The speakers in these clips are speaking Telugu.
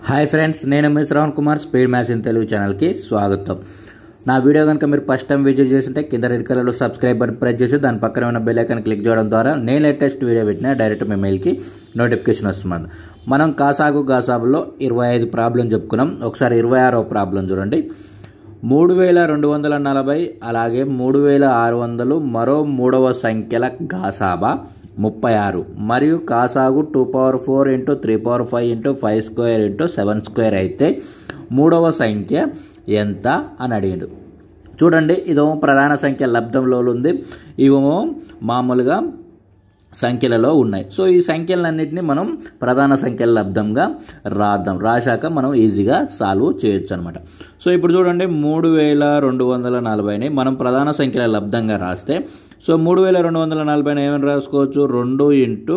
హాయ్ ఫ్రెండ్స్ నేను మీ Shravan Kumar speed maths in Telugu ఛానల్కి స్వాగతం నా వీడియో కనుక మీరు ఫస్ట్ టైం విజిట్ చేస్తుంటే కింద రెడ్ కలర్లో సబ్స్క్రైబ్ బటన్ ప్రెస్ చేసి దాని పక్కన ఉన్న బెల్ ఐకాన్ క్లిక్ చేయడం ద్వారా నేను లేటెస్ట్ వీడియో పెట్టినా డైరెక్ట్ మీ మెయిల్కి నోటిఫికేషన్ వస్తుంది మనం కాసాగు గాసాబులో ఇరవై ఐదు ప్రాబ్లం చెప్పుకున్నాం ఒకసారి ఇరవై ఆరో ప్రాబ్లం చూడండి మూడు వేల రెండు వందల నలభై అలాగే మూడు వేల ఆరు వందలు మరో మూడవ సంఖ్యల గాసాబా ముప్పై ఆరు మరియు కాసాగు two power four into three power five into five square into seven square అయితే మూడవ సంఖ్య ఎంత అని అడిగాడు చూడండి ఇదేమో ప్రధాన సంఖ్య లబ్ధంలో ఉంది ఇవేమో మామూలుగా సంఖ్యలలో ఉన్నాయి సో ఈ సంఖ్యలన్నింటినీ మనం ప్రధాన సంఖ్యల లబ్ధంగా రాద్దాం రాశాక మనం ఈజీగా సాల్వ్ చేయొచ్చు అనమాట సో ఇప్పుడు చూడండి మూడు వేల రెండు వందల నలభైని మనం ప్రధాన సంఖ్యల లబ్ధంగా రాస్తే సో మూడు వేల రెండు వందల నలభైని ఏమైనా రాసుకోవచ్చు రెండు ఇంటూ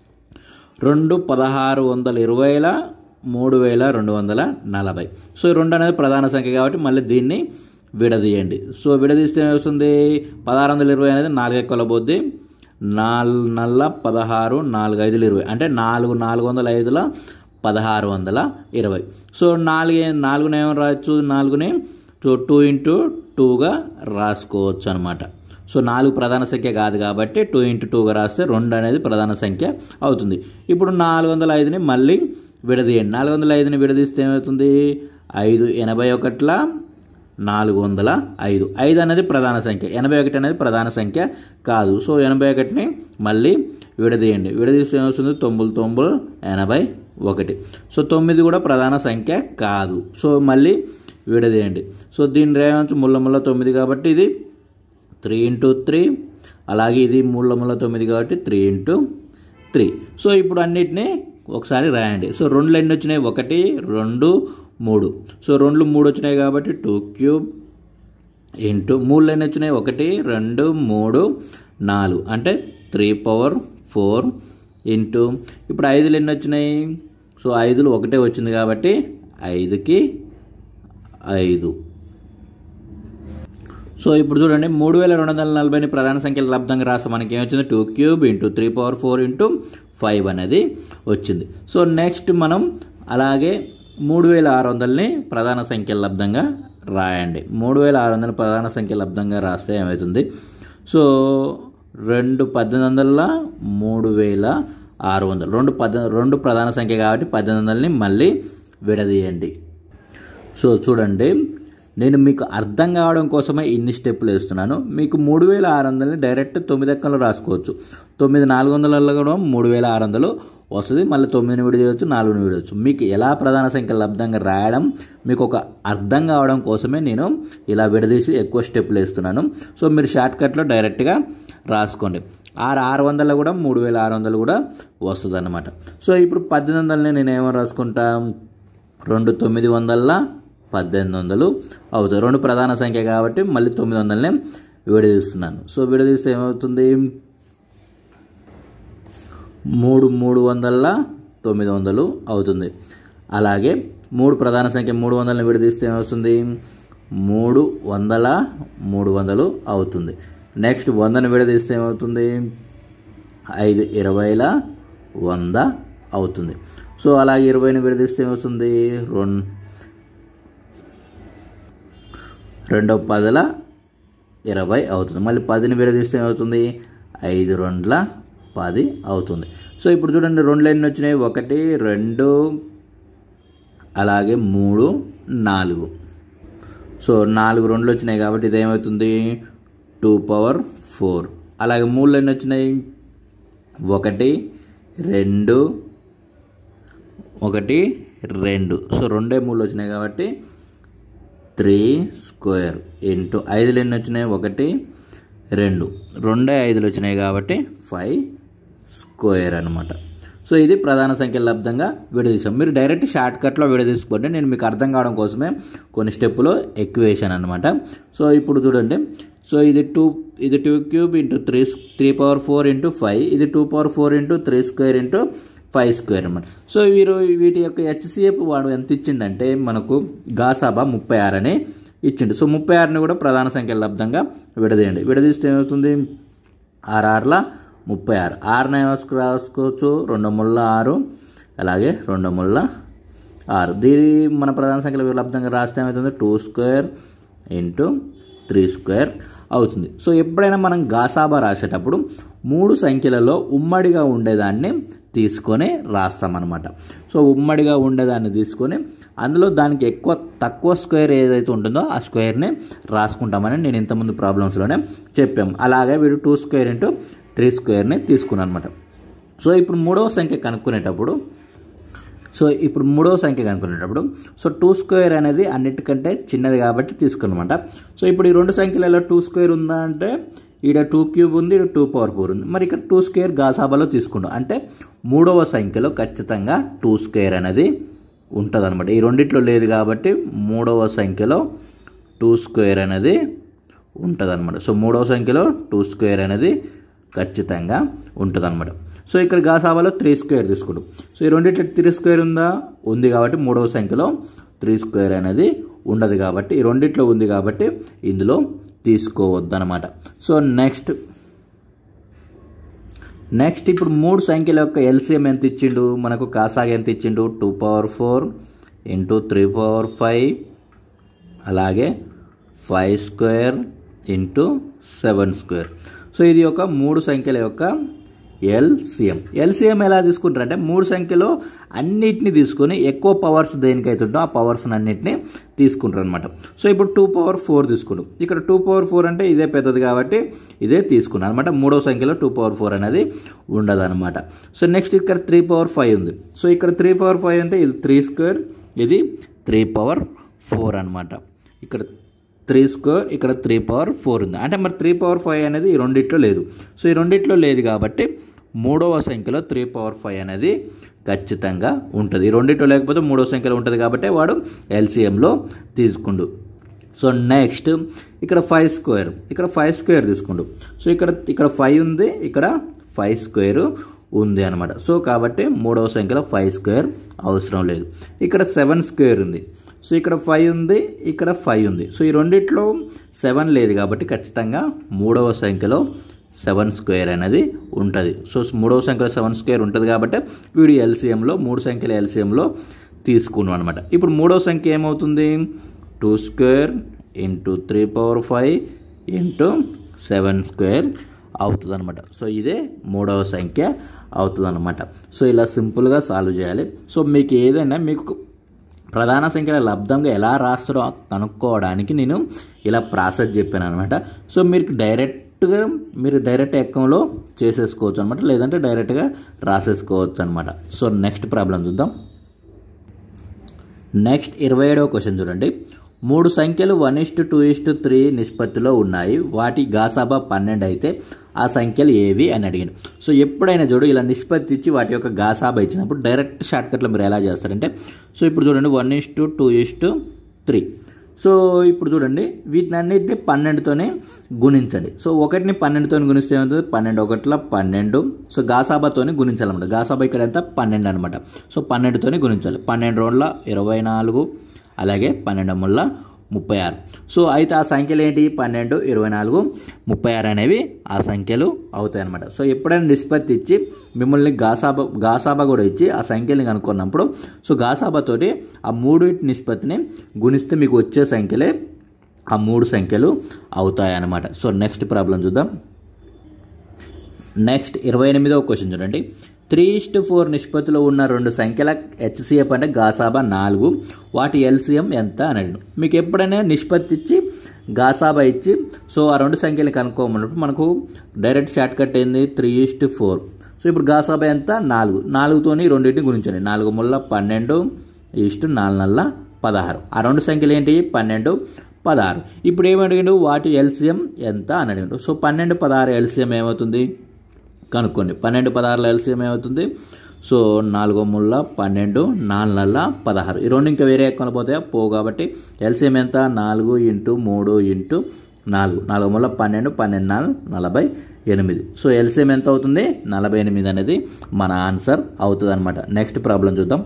రెండు పదహారు వందల ఇరవైల మూడు వేల రెండు వందల నలభై సో ఈ రెండు అనేది ప్రధాన సంఖ్య కాబట్టి మళ్ళీ దీన్ని విడదీయండి సో విడదీస్తే ఏమవుతుంది పదహారు వందల ఇరవై అనేది నాలుగు ఎక్కువ పోద్ది నాలుగు నల్ల పదహారు నాలుగు ఐదులు ఇరవై అంటే నాలుగు నాలుగు వందల ఐదుల పదహారు వందల ఇరవై సో నాలుగు నాలుగుని ఏమైనా రాయొచ్చు నాలుగుని టూ టూ ఇంటూ టూగా రాసుకోవచ్చు అనమాట సో నాలుగు ప్రధాన సంఖ్య కాదు కాబట్టి టూ ఇంటూ టూగా రాస్తే రెండు అనేది ప్రధాన సంఖ్య అవుతుంది ఇప్పుడు నాలుగు వందల ఐదుని మళ్ళీ విడదీయండి నాలుగు వందల ఐదుని విడదీస్తే ఏమవుతుంది ఐదు ఎనభై ఒకట్ల నాలుగు వందల ఐదు ఐదు అనేది ప్రధాన సంఖ్య ఎనభై ఒకటి అనేది ప్రధాన సంఖ్య కాదు సో ఎనభై ఒకటిని మళ్ళీ విడదీయండి విడదీస్తే ఏమవుతుంది తొమ్మిది తొమ్మిది ఎనభై ఒకటి సో తొమ్మిది కూడా ప్రధాన సంఖ్య కాదు సో మళ్ళీ విడదీయండి సో దీని రేవంచు ముళ్ళ ముళ్ళ తొమ్మిది కాబట్టి ఇది త్రీ ఇంటూ త్రీ అలాగే ఇది మూడు ముళ్ళ తొమ్మిది కాబట్టి త్రీ ఇంటూ త్రీ సో ఇప్పుడు అన్నిటినీ ఒకసారి రాయండి సో రెండు ఎన్ని వచ్చినాయి ఒకటి రెండు మూడు సో రెండు మూడు వచ్చినాయి కాబట్టి టూ క్యూబ్ ఇంటూ మూడు ఎన్ని వచ్చినాయి ఒకటి రెండు మూడు నాలుగు అంటే త్రీ పవర్ ఫోర్ ఇంటూ ఇప్పుడు ఐదులు ఎన్ని వచ్చినాయి సో ఐదులు ఒకటే వచ్చింది కాబట్టి ఐదుకి ఐదు సో ఇప్పుడు చూడండి మూడు వేల రెండు వందల నలభైని ప్రధాన సంఖ్యల లబ్ధంగా రాస్తే మనకి ఏమొచ్చింది two cube into three power four into five అనేది వచ్చింది సో నెక్స్ట్ మనం అలాగే మూడు వేల ఆరు వందలని ప్రధాన సంఖ్యల లబ్ధంగా రాయండి మూడు వేల ఆరు వందల ప్రధాన సంఖ్య లబ్ధంగా రాస్తే ఏమవుతుంది సో రెండు పద్దెనిమిది వందల మూడు వేల ఆరు వందలు రెండు పద్దె రెండు ప్రధాన సంఖ్య కాబట్టి పద్దెనిమిది వందలని మళ్ళీ విడదీయండి సో చూడండి నేను మీకు అర్థం కావడం కోసమే ఇన్ని స్టెప్పులు వేస్తున్నాను మీకు మూడు వేల ఆరు వందలని డైరెక్ట్ తొమ్మిది ఎక్కలు రాసుకోవచ్చు తొమ్మిది నాలుగు వందలలో కూడా మూడు వేల ఆరు వందలు వస్తుంది మళ్ళీ తొమ్మిదిని విడదీయవచ్చు నాలుగుని విడవచ్చు మీకు ఎలా ప్రధాన సంఖ్య లబ్ధంగా రాయడం మీకు ఒక అర్థం కావడం కోసమే నేను ఇలా విడదీసి ఎక్కువ స్టెప్పులు వేస్తున్నాను సో మీరు షార్ట్ కట్లో డైరెక్ట్గా రాసుకోండి ఆరు ఆరు వందలు కూడా మూడు వేల ఆరు వందలు కూడా వస్తుంది అనమాట సో ఇప్పుడు పద్దెనిమిది వందలని నేను ఏమో రాసుకుంటా రెండు తొమ్మిది వందల పద్దెనిమిది వందలు అవుతాయి రెండు ప్రధాన సంఖ్య కాబట్టి మళ్ళీ తొమ్మిది వందలనే విడదీస్తున్నాను సో విడదీస్తే ఏమవుతుంది మూడు మూడు వందల తొమ్మిది వందలు అవుతుంది అలాగే మూడు ప్రధాన సంఖ్య మూడు వందలను విడదీస్తే ఏమవుతుంది మూడు వందల మూడు వందలు అవుతుంది నెక్స్ట్ వందను విడదీస్తే ఏమవుతుంది ఐదు ఇరవైల వంద అవుతుంది సో అలాగే ఇరవైని విడదీస్తే ఏమవుతుంది రెండు రెండో పదుల ఇరవై అవుతుంది మళ్ళీ పదిని విడదీస్తే ఏమవుతుంది ఐదు రెండుల పది అవుతుంది సో ఇప్పుడు చూడండి రెండు లైన్లు వచ్చినాయి ఒకటి రెండు అలాగే మూడు నాలుగు సో నాలుగు రెండులు వచ్చినాయి కాబట్టి ఇది ఏమవుతుంది టూ పవర్ ఫోర్ అలాగే మూడు లైన్లు వచ్చినాయి ఒకటి రెండు ఒకటి రెండు సో రెండే మూడు వచ్చినాయి కాబట్టి త్రీ స్క్వేర్ ఇంటూ ఐదులు ఎన్ని వచ్చినాయి ఒకటి రెండు రెండే ఐదులు వచ్చినాయి కాబట్టి ఫైవ్ స్క్వేర్ అనమాట సో ఇది ప్రధాన సంఖ్యల లబ్ధంగా విడదీసాం మీరు డైరెక్ట్ షార్ట్ కట్లో విడదీసుకోండి నేను మీకు అర్థం కావడం కోసమే కొన్ని స్టెప్పులు ఎక్కువ వేసాను అనమాట సో ఇప్పుడు చూడండి సో ఇది టూ ఇది two cube into three three power four into five ఇది two power four into three square into five square అనమాట సో వీరు వీటి యొక్క హెచ్సిఎఫ్ వాడు ఎంత ఇచ్చిండంటే మనకు గాసాబా ముప్పై ఆరు అని ఇచ్చిండు సో ముప్పై ఆరుని కూడా ప్రధాన సంఖ్యల లబ్ధంగా విడదీయండి విడదీస్తే ఏమవుతుంది ఆరు ఆరుల ముప్పై ఆరు ఆరున రాసుకోవచ్చు రెండు ముళ్ళ ఆరు అలాగే రెండు ముళ్ళ ఆరు దీని మన ప్రధాన సంఖ్యల లబ్ధంగా రాస్తే ఏమవుతుంది two square into three square అవుతుంది సో ఎప్పుడైనా మనం గాసాబా రాసేటప్పుడు మూడు సంఖ్యలలో ఉమ్మడిగా ఉండేదాన్ని తీసుకొని రాస్తామన్నమాట సో ఉమ్మడిగా ఉండేదాన్ని తీసుకొని అందులో దానికి ఎక్కువ తక్కువ స్క్వేర్ ఏదైతే ఉంటుందో ఆ స్క్వేర్ని రాసుకుంటామని నేను ఇంతకుముందు ప్రాబ్లమ్స్లోనే చెప్పాము అలాగే వీడు టూ స్క్వేర్ ఇంటూ త్రీ స్క్వేర్ని తీసుకున్నాను అనమాట సో ఇప్పుడు మూడవ సంఖ్య కనుక్కునేటప్పుడు సో ఇప్పుడు మూడవ సంఖ్య కనుక్కునేటప్పుడు సో టూ స్క్వేర్ అనేది అన్నిటికంటే చిన్నది కాబట్టి తీసుకున్నమాట సో ఇప్పుడు ఈ రెండు సంఖ్యలలో టూ స్క్వేర్ ఉందా అంటే ఈడ టూ క్యూబ్ ఉంది ఈడ టూ పవర్ ఫోర్ ఉంది మరి ఇక్కడ టూ స్క్వేర్ గాసాబాలో తీసుకుంటాం అంటే మూడవ సంఖ్యలో ఖచ్చితంగా టూ స్క్వేర్ అనేది ఉంటుంది అనమాట ఈ రెండిట్లో లేదు కాబట్టి మూడవ సంఖ్యలో టూ స్క్వేర్ అనేది ఉంటుంది అనమాట సో మూడవ సంఖ్యలో టూ స్క్వేర్ అనేది ఖచ్చితంగా ఉంటుంది అనమాట సో ఇక్కడ గాసాబాలో త్రీ స్క్వేర్ తీసుకుంటాం సో ఈ రెండింటి త్రీ స్క్వేర్ ఉందా ఉంది కాబట్టి మూడవ సంఖ్యలో త్రీ స్క్వేర్ అనేది ఉండదు కాబట్టి ఈ రెండిట్లో ఉంది కాబట్టి ఇందులో తీసుకోవద్దు అనమాట సో నెక్స్ట్ నెక్స్ట్ ఇప్పుడు మూడు సంఖ్యల యొక్క ఎల్సిఎం ఎంత ఇచ్చిండు మనకు కాసాగ ఎంత ఇచ్చిండు two power four into three power five అలాగే five square into seven square so ఇది ఒక మూడు సంఖ్యల యొక్క ఎల్సిఎం ఎల్సిఎం ఎలా తీసుకుంటారంటే మూడు సంఖ్యలో అన్నిటిని తీసుకొని ఎక్కువ పవర్స్ దేనికైతే ఉంటో ఆ పవర్స్ అన్నిటిని తీసుకుంటారు అనమాట సో ఇప్పుడు టూ పవర్ ఫోర్ తీసుకుంటాం ఇక్కడ టూ పవర్ ఫోర్ అంటే ఇదే పెద్దది కాబట్టి ఇదే తీసుకున్నాను అనమాట మూడో సంఖ్యలో టూ పవర్ ఫోర్ అనేది ఉండదు అనమాట సో నెక్స్ట్ ఇక్కడ త్రీ పవర్ ఫైవ్ ఉంది సో ఇక్కడ త్రీ పవర్ ఫైవ్ అంటే ఇది త్రీ స్క్వేర్ ఇది త్రీ పవర్ ఫోర్ అనమాట ఇక్కడ త్రీ స్క్వేర్ ఇక్కడ త్రీ పవర్ ఫోర్ ఉంది అంటే మరి త్రీ పవర్ ఫైవ్ అనేది ఈ రెండిట్లో లేదు సో ఈ రెండిట్లో లేదు కాబట్టి మూడవ సంఖ్యలో త్రీ పవర్ ఫైవ్ అనేది ఖచ్చితంగా ఉంటుంది ఈ రెండిట్లో లేకపోతే మూడవ సంఖ్యలో ఉంటుంది కాబట్టి వాడు ఎల్సిఎంలో తీసుకుండు సో నెక్స్ట్ ఇక్కడ ఫైవ్ స్క్వేర్ ఇక్కడ ఫైవ్ స్క్వేర్ తీసుకుండు సో ఇక్కడ ఇక్కడ ఫైవ్ ఉంది ఇక్కడ ఫైవ్ స్క్వేర్ ఉంది అనమాట సో కాబట్టి మూడవ సంఖ్యలో ఫైవ్ స్క్వేర్ అవసరం లేదు ఇక్కడ సెవెన్ స్క్వేర్ ఉంది సో ఇక్కడ ఫైవ్ ఉంది ఇక్కడ ఫైవ్ ఉంది సో ఈ రెండిట్లో సెవెన్ లేదు కాబట్టి ఖచ్చితంగా మూడవ సంఖ్యలో సెవెన్ స్క్వేర్ అనేది ఉంటుంది సో మూడవ సంఖ్యలో సెవెన్ స్క్వేర్ ఉంటుంది కాబట్టి వీడు ఎల్సిఎంలో మూడు సంఖ్యల ఎల్సిఎంలో తీసుకున్నాం అనమాట ఇప్పుడు మూడవ సంఖ్య ఏమవుతుంది two square into three power five into seven square అవుతుంది అనమాట సో ఇదే మూడవ సంఖ్య అవుతుంది అనమాట సో ఇలా సింపుల్గా సాల్వ్ చేయాలి సో మీకు ఏదైనా మీకు ప్రధాన సంఖ్యల లబ్ధంగా ఎలా రాస్తారో కనుక్కోవడానికి నేను ఇలా ప్రాసెస్ చెప్పాను అనమాట సో మీరు డైరెక్ట్గా మీరు డైరెక్ట్ ఎక్కంలో చేసేసుకోవచ్చు అనమాట లేదంటే డైరెక్ట్గా రాసేసుకోవచ్చు అనమాట సో నెక్స్ట్ ప్రాబ్లం చూద్దాం నెక్స్ట్ ఇరవై ఏడవ క్వశ్చన్ చూడండి మూడు సంఖ్యలు one is to two is to three నిష్పత్తిలో ఉన్నాయి వాటి గాసాబా పన్నెండు అయితే ఆ సంఖ్యలు ఏవి అని అడిగాను సో ఎప్పుడైనా చూడు ఇలా నిష్పత్తి ఇచ్చి వాటి యొక్క గాసాబా ఇచ్చినప్పుడు డైరెక్ట్ షార్ట్కట్లో మీరు ఎలా చేస్తారంటే సో ఇప్పుడు చూడండి one is to two is to three so ఇప్పుడు చూడండి వీటిని అన్నిటిని పన్నెండుతోనే గుణించండి సో ఒకటిని పన్నెండుతో గుణిస్తే ఏమవుతుంది పన్నెండు ఒకట్ల పన్నెండు సో గాసాబాతోని గుణించాలన్నమాట గాసాబా ఇక్కడ ఎంత పన్నెండు అనమాట సో పన్నెండుతోని గుణించాలి పన్నెండు రోజుల ఇరవై నాలుగు అలాగే పన్నెండు ముళ్ళ ముప్పై ఆరు సో అయితే ఆ సంఖ్యలు ఏంటి పన్నెండు ఇరవై నాలుగు ముప్పై ఆరు అనేవి ఆ సంఖ్యలు అవుతాయి అనమాట సో ఎప్పుడైనా నిష్పత్తి ఇచ్చి మిమ్మల్ని గాసాబా గాసాబా కూడా ఇచ్చి ఆ సంఖ్యల్ని కనుక్కున్నప్పుడు సో గాసాబాతోటి ఆ మూడింటి నిష్పత్తిని గుణిస్తే మీకు వచ్చే సంఖ్యలే ఆ మూడు సంఖ్యలు అవుతాయి అన్నమాట సో నెక్స్ట్ ప్రాబ్లం చూద్దాం నెక్స్ట్ ఇరవై ఎనిమిదవ క్వశ్చన్ చూడండి త్రీ ఇస్ట్ ఫోర్ నిష్పత్తిలో ఉన్న రెండు సంఖ్యల హెచ్సిఎఫ్ అంటే గాసాబా నాలుగు వాటి ఎల్సిఎం ఎంత అని అడిగాను మీకు ఎప్పుడైనా నిష్పత్తి ఇచ్చి గాసాబా ఇచ్చి సో ఆ రెండు సంఖ్యలు కనుక్కోమన్నప్పుడు మనకు డైరెక్ట్ షార్ట్ కట్ ఏంది త్రీ ఇస్ట్ ఫోర్ సో ఇప్పుడు గాసాబా ఎంత నాలుగు నాలుగుతోని రెండింటిని గురించండి నాలుగు ముళ్ళ పన్నెండు ఇస్ట్ నాలుగు నల్ల పదహారు ఆ రెండు సంఖ్యలు ఏంటి పన్నెండు పదహారు ఇప్పుడు ఏమడిగాడు వాటి ఎల్సిఎం ఎంత అని అడిగాడు సో పన్నెండు పదహారు ఎల్సిఎం ఏమవుతుంది కనుక్కోండి పన్నెండు పదహారుల ఎల్సిఎం ఏమవుతుంది సో నాలుగో ముళ్ళ పన్నెండు నాలుగు నెలల పదహారు ఈ రెండు ఇంకా వేరే ఎక్కువ పోతాయా పోవు కాబట్టి ఎల్సిఎం ఎంత నాలుగు ఇంటూ మూడు ఇంటూ నాలుగు నాలుగు ముళ్ళ పన్నెండు పన్నెండు నాలుగు నలభై ఎనిమిది సో ఎల్సిఎం ఎంత అవుతుంది నలభై ఎనిమిది అనేది మన ఆన్సర్ అవుతుంది అనమాట నెక్స్ట్ ప్రాబ్లం చూద్దాం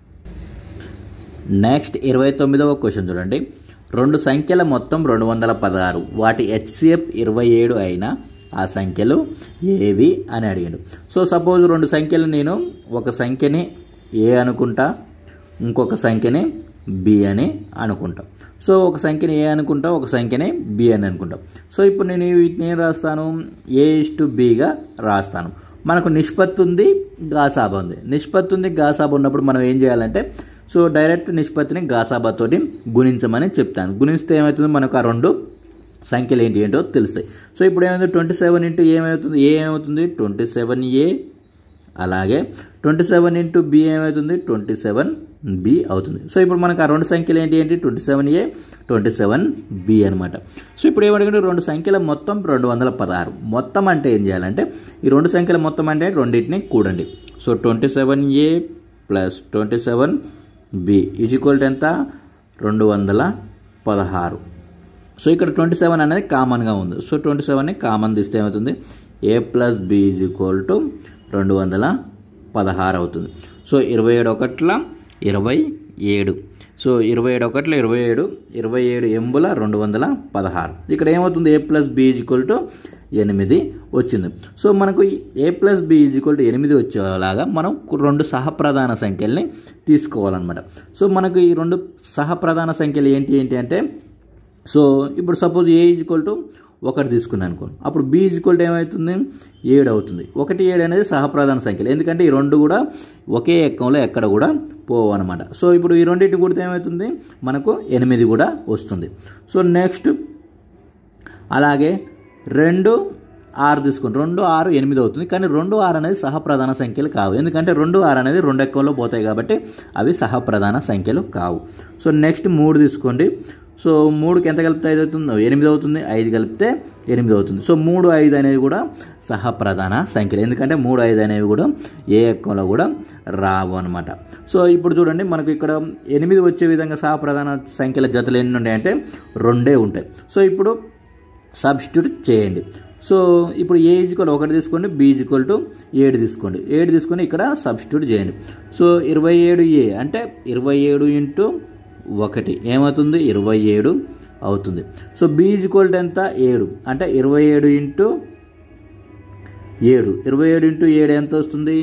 నెక్స్ట్ ఇరవై తొమ్మిదవ క్వశ్చన్ చూడండి రెండు సంఖ్యల మొత్తం రెండు వందల పదహారు వాటి హెచ్సిఎఫ్ ఇరవై ఏడు అయినా ఆ సంఖ్యలు ఏవి అని అడిగాడు సో సపోజ్ రెండు సంఖ్యలు నేను ఒక సంఖ్యని ఏ అనుకుంటా ఇంకొక సంఖ్యని బి అని అనుకుంటాం సో ఒక సంఖ్యని ఏ అనుకుంటాం ఒక సంఖ్యని బి అని అనుకుంటాం సో ఇప్పుడు నేను వీటిని ఏం రాస్తాను ఏ ఇస్ టు బిగా రాస్తాను మనకు నిష్పత్తి ఉంది గాసాబా ఉంది నిష్పత్తి ఉంది గాసాబా ఉన్నప్పుడు మనం ఏం చేయాలంటే సో డైరెక్ట్ నిష్పత్తిని గాసాబాతోటి గుణించమని చెప్తాను గుణిస్తే ఏమవుతుంది మనకు ఆ రెండు సంఖ్యలు ఏంటి ఏంటో తెలుస్తాయి సో ఇప్పుడు ఏమైంది ట్వంటీ సెవెన్ ఇంటూ ఏమవుతుంది ఏ ఏమవుతుంది ట్వంటీ సెవెన్ ఏ అలాగే ట్వంటీ సెవెన్ ఇంటూ బి ఏమవుతుంది ట్వంటీ సెవెన్ బి అవుతుంది సో ఇప్పుడు మనకు ఆ రెండు సంఖ్యలు ఏంటి ఏంటి twenty seven A twenty seven B అనమాట సో ఇప్పుడు ఏమడిగంటే రెండు సంఖ్యల మొత్తం రెండు వందల పదహారు మొత్తం అంటే ఏం చేయాలంటే ఈ రెండు సంఖ్యల మొత్తం అంటే రెండింటిని కూడండి so twenty seven A plus twenty seven B is equal to ఎంత రెండు వందల పదహారు సో ఇక్కడ ట్వంటీ సెవెన్ అనేది కామన్గా ఉంది సో ట్వంటీ సెవెన్ని కామన్ తీస్తే ఏమవుతుంది A plus B is equal to రెండు వందల పదహారు అవుతుంది సో ఇరవై ఏడు ఒకట్ల ఇరవై ఏడు సో ఇరవై ఏడు ఒకట్ల ఇరవై ఏడు ఇరవై ఏడు ఎంబుల రెండు వందల పదహారు ఇక్కడ ఏమవుతుంది A plus B is equal to ఎనిమిది వచ్చింది సో మనకు A plus B is equal to ఎనిమిది వచ్చేలాగా మనం రెండు సహప్రధాన సంఖ్యల్ని తీసుకోవాలన్నమాట సో మనకు ఈ రెండు సహప్రధాన సంఖ్యలు ఏంటి ఏంటి అంటే సో ఇప్పుడు suppose A is equal to ఒకటి తీసుకున్నాను అనుకోండి అప్పుడు బి ఈజ్ ఈక్వల్ టు ఏమవుతుంది ఏడు అవుతుంది ఒకటి ఏడు అనేది సహప్రధాన సంఖ్యలు ఎందుకంటే ఈ రెండు కూడా ఒకే ఎక్కంలో ఎక్కడ కూడా పోవు అనమాట సో ఇప్పుడు ఈ రెండింటిని కూడితే ఏమవుతుంది మనకు ఎనిమిది కూడా వస్తుంది సో నెక్స్ట్ అలాగే రెండు ఆరు తీసుకోండి రెండు ఆరు ఎనిమిది అవుతుంది కానీ రెండు ఆరు అనేది సహప్రధాన సంఖ్యలు కావు ఎందుకంటే రెండు ఆరు అనేది రెండు ఎక్కంలో పోతాయి కాబట్టి అవి సహప్రధాన సంఖ్యలు కావు సో నెక్స్ట్ మూడు తీసుకోండి సో మూడుకి ఎంత కలిపితే ఐదు అవుతుంది ఎనిమిది అవుతుంది ఐదు కలిపితే ఎనిమిది అవుతుంది సో మూడు ఐదు అనేవి కూడా సహప్రధాన సంఖ్యలు ఎందుకంటే మూడు ఐదు అనేవి కూడా ఏ ఎక్కంలో కూడా రావు అనమాట సో ఇప్పుడు చూడండి మనకు ఇక్కడ ఎనిమిది వచ్చే విధంగా సహప్రధాన సంఖ్యల జతలు ఎన్ని ఉన్నాయంటే రెండే ఉంటాయి సో ఇప్పుడు సబ్స్టిట్యూట్ చేయండి సో ఇప్పుడు ఏ ఈజ్వల్ ఒకటి తీసుకోండి బి ఈజ్వల్ టు ఏడు తీసుకోండి ఏడు తీసుకొని ఇక్కడ సబ్స్టిట్యూట్ చేయండి సో ఇరవై ఏడు ఏ అంటే ఇరవై ఏడు ఇంటూ ఒకటి ఏమవుతుంది ఇరవై ఏడు అవుతుంది సో బి ఈజ్వల్ టు ఎంత ఏడు అంటే ఇరవై ఏడు ఇంటూ ఏడు ఇరవై ఏడు ఇంటూ ఏడు ఎంత వస్తుంది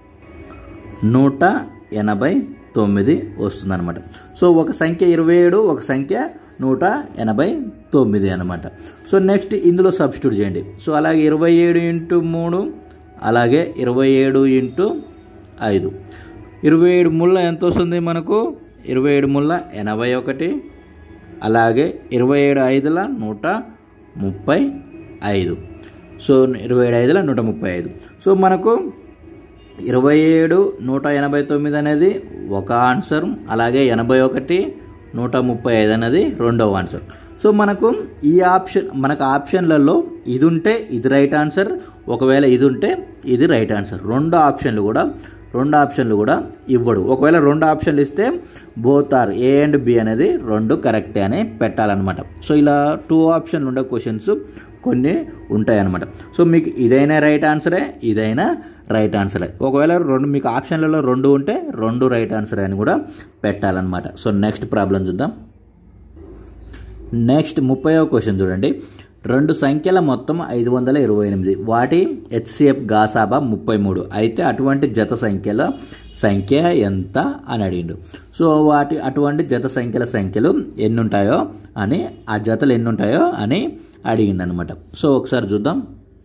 నూట ఎనభై తొమ్మిది వస్తుంది అనమాట సో ఒక సంఖ్య ఇరవై ఏడు ఒక సంఖ్య నూట ఎనభై తొమ్మిది అనమాట సో నెక్స్ట్ ఇందులో సబ్స్టిట్యూట్ చేయండి సో అలాగే ఇరవై ఏడు ఇంటూ మూడు అలాగే ఇరవై ఏడు ఇంటూ ఐదు ఇరవై ఏడు ముళ్ళ ఎంత వస్తుంది మనకు ఇరవై ఏడు ముళ్ళ ఎనభై ఒకటి అలాగే ఇరవై ఏడు ఐదుల నూట ముప్పై ఐదు సో ఇరవై ఏడు ఐదుల నూట ముప్పై ఐదు సో మనకు ఇరవై ఏడు నూట ఎనభై తొమ్మిది అనేది ఒక ఆన్సర్ అలాగే ఎనభై ఒకటి నూట ముప్పై ఐదు అనేది రెండవ ఆన్సర్ సో మనకు ఈ ఆప్షన్ మనకు ఆప్షన్లలో ఇది ఉంటే ఇది రైట్ ఆన్సర్ ఒకవేళ ఇది ఉంటే ఇది రైట్ ఆన్సర్ రెండు ఆప్షన్లు కూడా రెండు ఆప్షన్లు కూడా ఇవ్వడు ఒకవేళ రెండు ఆప్షన్లు ఇస్తే both or A and B అనేది రెండు కరెక్టే అని పెట్టాలన్నమాట సో ఇలా టూ ఆప్షన్లు ఉండే క్వశ్చన్స్ కొన్ని ఉంటాయన్నమాట సో మీకు ఇదైనా రైట్ ఆన్సరే ఇదైనా రైట్ ఆన్సరే ఒకవేళ రెండు మీకు ఆప్షన్లలో రెండు ఉంటే రెండు రైట్ ఆన్సర్ అని కూడా పెట్టాలన్నమాట సో నెక్స్ట్ ప్రాబ్లం చూద్దాం నెక్స్ట్ ముప్పైవ క్వశ్చన్ చూడండి రెండు సంఖ్యల మొత్తం ఐదు వందల ఇరవై ఎనిమిది వాటి హెచ్సిఎఫ్ గాసాబా ముప్పై మూడు అయితే అటువంటి జత సంఖ్యల సంఖ్య ఎంత అని అడిగిండు సో వాటి అటువంటి జత సంఖ్యల సంఖ్యలు ఎన్ని ఉంటాయో అని ఆ జతలు ఎన్ని ఉంటాయో అని అడిగిండు అనమాట సో ఒకసారి చూద్దాం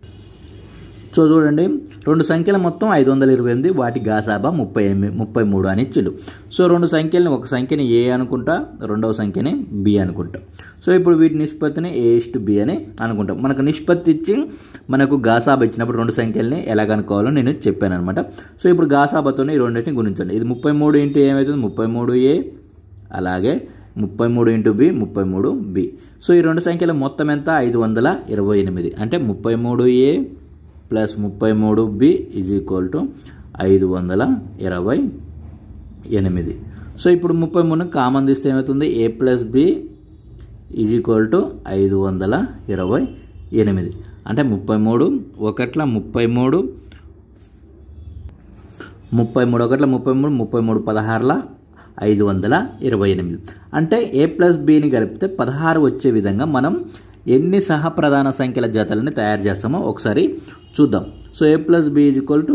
సో చూడండి రెండు సంఖ్యల మొత్తం ఐదు వందల ఇరవై ఎనిమిది వాటి గాసాబా ముప్పై ఎనిమిది ముప్పై మూడు అని ఇచ్చిండు సో రెండు సంఖ్యలని ఒక సంఖ్యని ఏ అనుకుంటా రెండవ సంఖ్యని బి అనుకుంటా సో ఇప్పుడు వీటి నిష్పత్తిని ఏ ఇస్ట్ బి అని అనుకుంటాం మనకు నిష్పత్తి ఇచ్చి మనకు గాసాబా ఇచ్చినప్పుడు రెండు సంఖ్యల్ని ఎలా కనుక్కోవాలో నేను చెప్పాను అనమాట సో ఇప్పుడు గాసాబాతోనే ఈ రెండింటిని గుణించండి ఇది ముప్పై మూడు ఇంటూ ఏమవుతుంది ముప్పై మూడు ఏ అలాగే ముప్పై మూడు ఇంటూ బి ముప్పై మూడు బి సో ఈ రెండు సంఖ్యల మొత్తం ఎంత ఐదు వందల ఇరవై ఎనిమిది అంటే ముప్పై మూడు ఏ ప్లస్ ముప్పై మూడు బి ఈజ్ ఈక్వల్ టు ఐదు వందల ఇరవై ఎనిమిది సో ఇప్పుడు ముప్పై మూడు కామన్ తీస్తే ఏమవుతుంది A plus B is equal to ఐదు వందల ఇరవై ఎనిమిది అంటే ముప్పై మూడు ఒకట్ల ముప్పై మూడు ముప్పై మూడు ఒకట్ల ముప్పై మూడు ముప్పై మూడు పదహారుల ఐదు వందల ఇరవై ఎనిమిది అంటే ఏ ప్లస్ బిని కలిపితే పదహారు వచ్చే విధంగా మనం ఎన్ని సహప్రధాన సంఖ్యల జతలని తయారు చేస్తామో ఒకసారి చూద్దాం so A plus B is equal to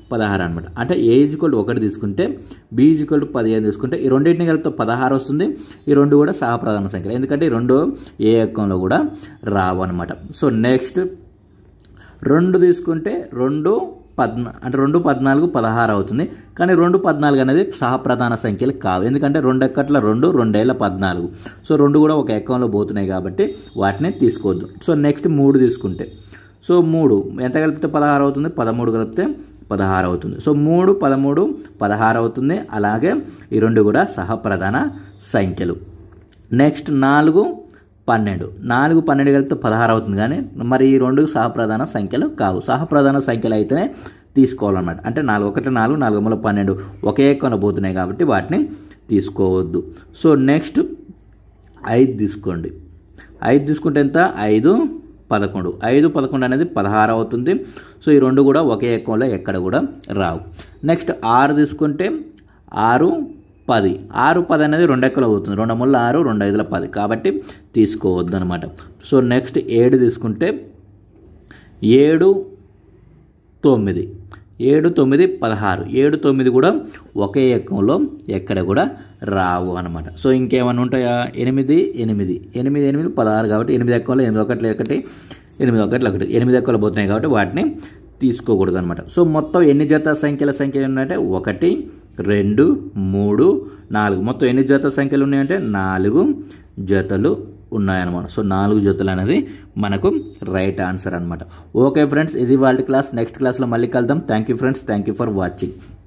పదహారు అనమాట అంటే ఏ ఈజ్వల్ ఒకటి తీసుకుంటే బి ఈజ్వల్ పదిహేను తీసుకుంటే ఈ రెండింటిని కలిపితే పదహారు వస్తుంది ఈ రెండు కూడా సహప్రధాన సంఖ్యలు ఎందుకంటే ఈ రెండు ఏ ఎక్కంలో కూడా రావు అనమాట సో నెక్స్ట్ రెండు తీసుకుంటే రెండు పద్నా అంటే రెండు పద్నాలుగు పదహారు అవుతుంది కానీ రెండు పద్నాలుగు అనేది సహప్రధాన సంఖ్యలు కావు ఎందుకంటే రెండు ఎక్కట్ల రెండు రెండేళ్ల పద్నాలుగు సో రెండు కూడా ఒక ఎక్కంలో పోతున్నాయి కాబట్టి వాటిని తీసుకోవద్దు సో నెక్స్ట్ మూడు తీసుకుంటే సో మూడు ఎంత కలిపితే పదహారు అవుతుంది పదమూడు కలిపితే పదహారు అవుతుంది సో మూడు పదమూడు పదహారు అవుతుంది అలాగే ఈ రెండు కూడా సహప్రధాన సంఖ్యలు నెక్స్ట్ నాలుగు పన్నెండు నాలుగు పన్నెండు కలిపితే పదహారు అవుతుంది కానీ మరి ఈ రెండు సహప్రధాన సంఖ్యలు కావు సహప్రధాన సంఖ్యలు అయితేనే తీసుకోవాలన్నమాట అంటే నాలుగు ఒకటి నాలుగు నాలుగు మూల పన్నెండు ఒకే కొన పోతున్నాయి కాబట్టి వాటిని తీసుకోవద్దు సో నెక్స్ట్ ఐదు తీసుకోండి ఐదు తీసుకుంటే ఎంత ఐదు పదకొండు ఐదు పదకొండు అనేది పదహారు అవుతుంది సో ఈ రెండు కూడా ఒకే ఎక్కంలో ఎక్కడ కూడా రావు నెక్స్ట్ ఆరు తీసుకుంటే ఆరు పది ఆరు పది అనేది రెండు ఎక్కలు అవుతుంది రెండు ముళ్ళ ఆరు రెండు ఐదుల పది కాబట్టి తీసుకోవద్దు అనమాట సో నెక్స్ట్ ఏడు తీసుకుంటే ఏడు తొమ్మిది ఏడు తొమ్మిది పదహారు ఏడు తొమ్మిది కూడా ఒకే ఎక్కంలో ఎక్కడ కూడా రావు అనమాట సో ఇంకేమైనా ఉంటాయా ఎనిమిది ఎనిమిది ఎనిమిది ఎనిమిది పదహారు కాబట్టి ఎనిమిది ఎక్కంలో ఎనిమిది ఒకటి ఒకటి ఎనిమిది ఒకటి ఒకటి ఎనిమిది ఎక్కలు పోతున్నాయి కాబట్టి వాటిని తీసుకోకూడదు అనమాట సో మొత్తం ఎన్ని జత సంఖ్యల సంఖ్యలు ఉన్నాయంటే ఒకటి రెండు మూడు నాలుగు మొత్తం ఎన్ని జత సంఖ్యలు ఉన్నాయంటే నాలుగు జతలు ఉన్నాయన్నమాట సో నాలుగు జతలు అనేది మనకు రైట్ ఆన్సర్ అనమాట ఓకే ఫ్రెండ్స్ ఇది వాళ్ళ క్లాస్ నెక్స్ట్ క్లాస్లో మళ్ళీ కలుద్దాం thank you friends thank you for watching